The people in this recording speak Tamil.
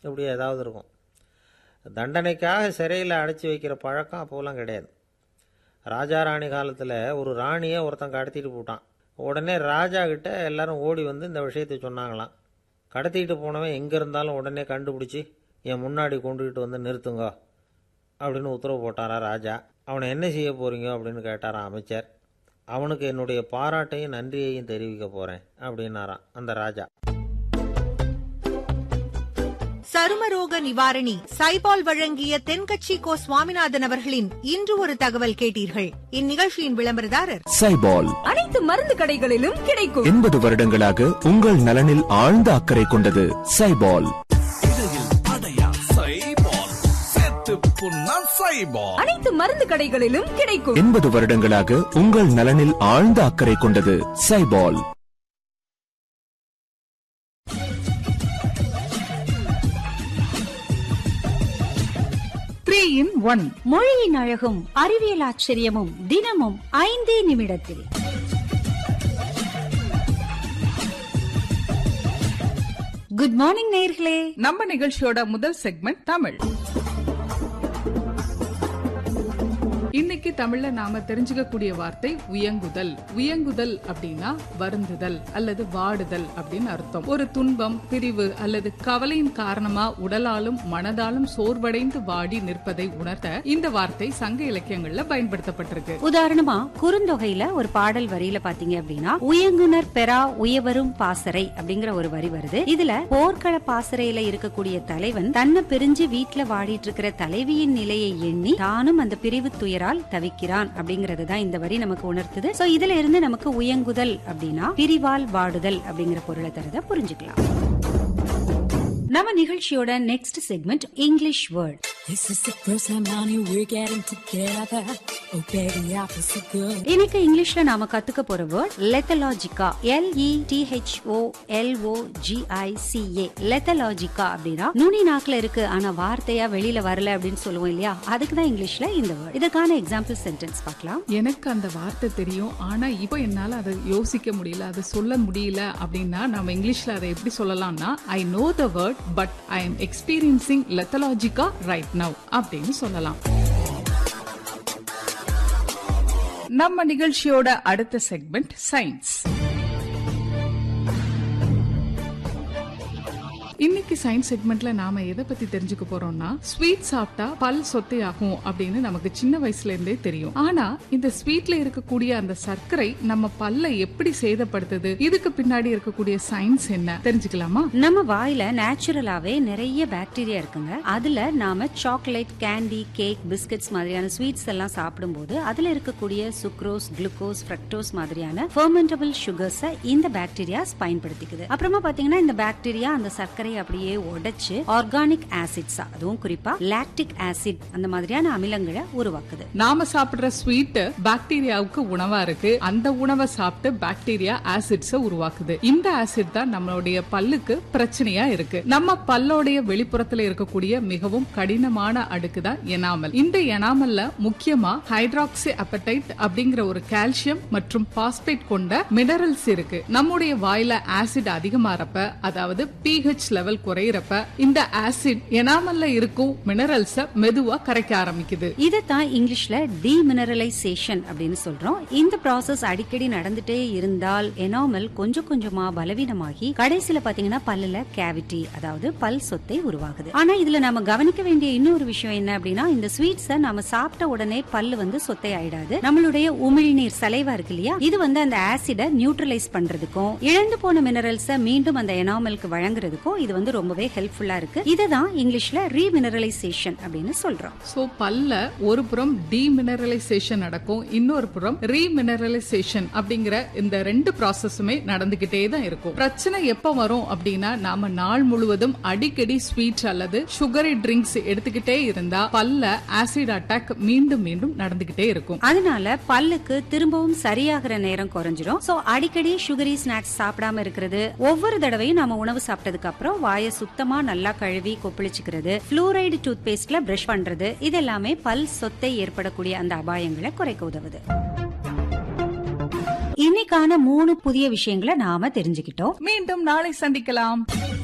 இப்படி ஏதாவது இருக்கும் தண்டனைக்காக சிறையில் அடைச்சி வைக்கிற பழக்கம் அப்போலாம் கிடையாது ராஜா ராணி காலத்தில் ஒரு ராணியை ஒருத்தன் கடத்திட்டு போட்டான் உடனே ராஜா கிட்ட எல்லாரும் ஓடி வந்து இந்த விஷயத்தை சொன்னாங்களாம் கடத்திட்டு போனவன் எங்கே இருந்தாலும் உடனே கண்டுபிடிச்சி என் முன்னாடி கொண்டுகிட்டு வந்து நிறுத்துங்க அப்படின்னு உத்தரவு போட்டாரா ராஜா அவனை என்ன செய்ய போறீங்க அப்படின்னு கேட்டாராம் அமைச்சர் அவனுக்கு என்னுடைய பாராட்டையும் நன்றியையும் தெரிவிக்க போறேன் அப்படின்னாராம் அந்த ராஜா சருமரோக நிவாரணி சைபால் வழங்கிய தென்கட்சி கோ சுவாமிநாதன் அவர்களின் இன்று ஒரு தகவல் கேட்டீர்கள் இந்நிகழ்ச்சியின் விளம்பரதாரர் சைபால் அனைத்து மருந்து கடைகளிலும் கிடைக்கும் எண்பது வருடங்களாக உங்கள் நலனில் ஆழ்ந்த அக்கறை கொண்டது சைபால் அனைத்து மருந்து கடைகளிலும் கிடைக்கும் எண்பது வருடங்களாக உங்கள் நலனில் ஆழ்ந்த அக்கறை கொண்டது சைபால் த்ரீ இன் ஒன் மொழியின் அழகும் அறிவியல் ஆச்சரியமும் தினமும் ஐந்தே நிமிடத்தில் குட் மார்னிங் நேர்களே நம்ம நிகழ்ச்சியோட முதல் செக்மெண்ட் தமிழ் இன்னைக்கு தமிழ்ல நாம தெரிஞ்சுக்கக்கூடிய வார்த்தை உயங்குதல் உயங்குதல் அப்படின்னா வருந்துதல் அல்லது வாடுதல் அப்படின்னு அர்த்தம் ஒரு துன்பம் பிரிவு அல்லது கவலையின் காரணமா உடலாலும் மனதாலும் சோர்வடைந்து வாடி நிற்பதை உணர்த்த இந்த வார்த்தை சங்க இலக்கியங்கள்ல பயன்படுத்தப்பட்டிருக்கு உதாரணமா குறுந்தொகையில ஒரு பாடல் வரியில பாத்தீங்க அப்படின்னா உயங்குனர் பெறா உயவரும் பாசறை அப்படிங்கிற ஒரு வரி வருது இதுல போர்க்கள பாசறையில இருக்கக்கூடிய தலைவன் தன்னை பிரிஞ்சு வீட்டுல வாடிட்டு இருக்கிற தலைவியின் நிலையை எண்ணி தானும் அந்த பிரிவு துயரால் தவிக்கிறான் அப்படிங்கறது தான் இந்த வரி நமக்கு உணர்த்துது சோ இதுல இருந்து நமக்கு உயங்குதல் அப்படின்னா பிரிவால் வாடுதல் அப்படிங்கிற பொருளை தரத புரிஞ்சுக்கலாம் நம்ம நிகழ்ச்சியோட next segment English word This is the first time, honey, we're getting together. Oh, baby, I feel so good. இன்னைக்கு இங்கிலீஷ்ல நாம கத்துக்க போற word lethologica L E T H O L O G I C A lethologica அப்படின்னா நுனி நாக்குல இருக்கு ஆனா வார்த்தையா வெளியில வரல அப்படின்னு சொல்லுவோம் இல்லையா அதுக்கு தான் இங்கிலீஷ்ல இந்த வேர்ட் இதுக்கான எக்ஸாம்பிள் சென்டென்ஸ் பார்க்கலாம் எனக்கு அந்த வார்த்தை தெரியும் ஆனா இப்போ என்னால அதை யோசிக்க முடியல அதை சொல்ல முடியல அப்படின்னா நம்ம இங்கிலீஷ்ல அதை எப்படி சொல்லலாம்னா I know the word but I am experiencing lethologica right now அப்படின்னு சொல்லலாம் நம்ம நிகழ்ச்சியோட அடுத்த செக்மெண்ட் சயின்ஸ் இன்னைக்கு சயின்ஸ் செக்மெண்ட்ல நாம எதை பத்தி தெரிஞ்சுக்க போறோம்னா ஸ்வீட் சாப்பிட்டா பல் சொத்தையாகும் அப்படின்னு நமக்கு சின்ன வயசுல இருந்தே தெரியும் ஆனா இந்த ஸ்வீட்ல இருக்கக்கூடிய அந்த சர்க்கரை நம்ம பல்ல எப்படி சேதப்படுத்துது இதுக்கு பின்னாடி இருக்கக்கூடிய சயின்ஸ் என்ன தெரிஞ்சுக்கலாமா நம்ம வாயில நேச்சுரலாவே நிறைய பாக்டீரியா இருக்குங்க அதுல நாம சாக்லேட் கேண்டி கேக் பிஸ்கட்ஸ் மாதிரியான ஸ்வீட்ஸ் எல்லாம் சாப்பிடும்போது அதுல இருக்கக்கூடிய சுக்ரோஸ் குளுக்கோஸ் ஃப்ரக்டோஸ் மாதிரியான ஃபெர்மெண்டபிள் சுகர்ஸ இந்த பாக்டீரியாஸ் பயன்படுத்திக்குது அப்புறமா பாத்தீங்கன்னா இந்த பாக்டீரியா அந்த சர்க்கரை அப்படியே உடைச்சு ஆர்கானிக் ஆசிட்ஸா அதுவும் குறிப்பா லாக்டிக் ஆசிட் அந்த மாதிரியான அமிலங்களை உருவாக்குது நாம சாப்பிடுற ஸ்வீட் பாக்டீரியாவுக்கு உணவா இருக்கு அந்த உணவை சாப்பிட்டு பாக்டீரியா ஆசிட்ஸ உருவாக்குது இந்த ஆசிட் தான் நம்மளுடைய பல்லுக்கு பிரச்சனையா இருக்கு நம்ம பல்லோடைய வெளிப்புறத்துல இருக்கக்கூடிய மிகவும் கடினமான அடுக்கு தான் எனாமல் இந்த எனாமல்ல முக்கியமா ஹைட்ராக்சி அப்படைட் அப்படிங்கிற ஒரு கால்சியம் மற்றும் பாஸ்பேட் கொண்ட மினரல்ஸ் இருக்கு நம்முடைய வாயில ஆசிட் அதிகமாறப்ப அதாவது பிஹெச் லெவல் குறையிறப்ப இந்த ஆசிட் எனாமல்ல இருக்கும் மினரல்ஸ மெதுவா கரைக்க ஆரம்பிக்குது இதைத்தான் இங்கிலீஷ்ல டீமினரலைசேஷன் அப்படின்னு சொல்றோம் இந்த ப்ராசஸ் அடிக்கடி நடந்துட்டே இருந்தால் எனாமல் கொஞ்சம் கொஞ்சமா பலவீனமாகி கடைசியில பாத்தீங்கன்னா பல்லுல கேவிட்டி அதாவது பல் சொத்தை உருவாகுது ஆனா இதுல நாம கவனிக்க வேண்டிய இன்னொரு விஷயம் என்ன அப்படின்னா இந்த ஸ்வீட்ஸ நாம சாப்பிட்ட உடனே பல்லு வந்து சொத்தை ஆயிடாது நம்மளுடைய உமிழ்நீர் சலைவா இருக்கு இல்லையா இது வந்து அந்த ஆசிட நியூட்ரலைஸ் பண்றதுக்கும் இழந்து போன மினரல்ஸ மீண்டும் அந்த எனாமலுக்கு வழங்குறதுக்கும் இது வந்து ரொம்பவே ஹெல்ப்ஃபுல்லா இருக்கு இதுதான் இங்கிலீஷ்ல ரீமினரலைசேஷன் அப்படின்னு சொல்றோம் சோ பல்ல ஒரு புறம் டீமினரலைசேஷன் நடக்கும் இன்னொரு புறம் ரீமினரலைசேஷன் அப்படிங்கிற இந்த ரெண்டு ப்ராசஸுமே நடந்துகிட்டே தான் இருக்கும் பிரச்சனை எப்ப வரும் அப்படின்னா நாம நாள் முழுவதும் அடிக்கடி ஸ்வீட் அல்லது சுகரி ட்ரிங்க்ஸ் எடுத்துக்கிட்டே இருந்தா பல்ல ஆசிட் அட்டாக் மீண்டும் மீண்டும் நடந்துகிட்டே இருக்கும் அதனால பல்லுக்கு திரும்பவும் சரியாகிற நேரம் குறைஞ்சிரும் சோ அடிக்கடி சுகரி ஸ்நாக்ஸ் சாப்பிடாம இருக்கிறது ஒவ்வொரு தடவையும் நம்ம உணவு சாப்பிட்டதுக்கு அப்புறம் வாயை சுத்தமா நல்லா கழுவி கொப்பளிச்சுக்கிறது ஃப்ளூரைடு டூத் பேஸ்ட்ல பிரஷ் பண்றது இதெல்லாமே பல் சொத்தை ஏற்படக்கூடிய அந்த அபாயங்களை குறைக்க உதவுது இன்னைக்கான மூணு புதிய விஷயங்களை நாம தெரிஞ்சுக்கிட்டோம் மீண்டும் நாளை சந்திக்கலாம்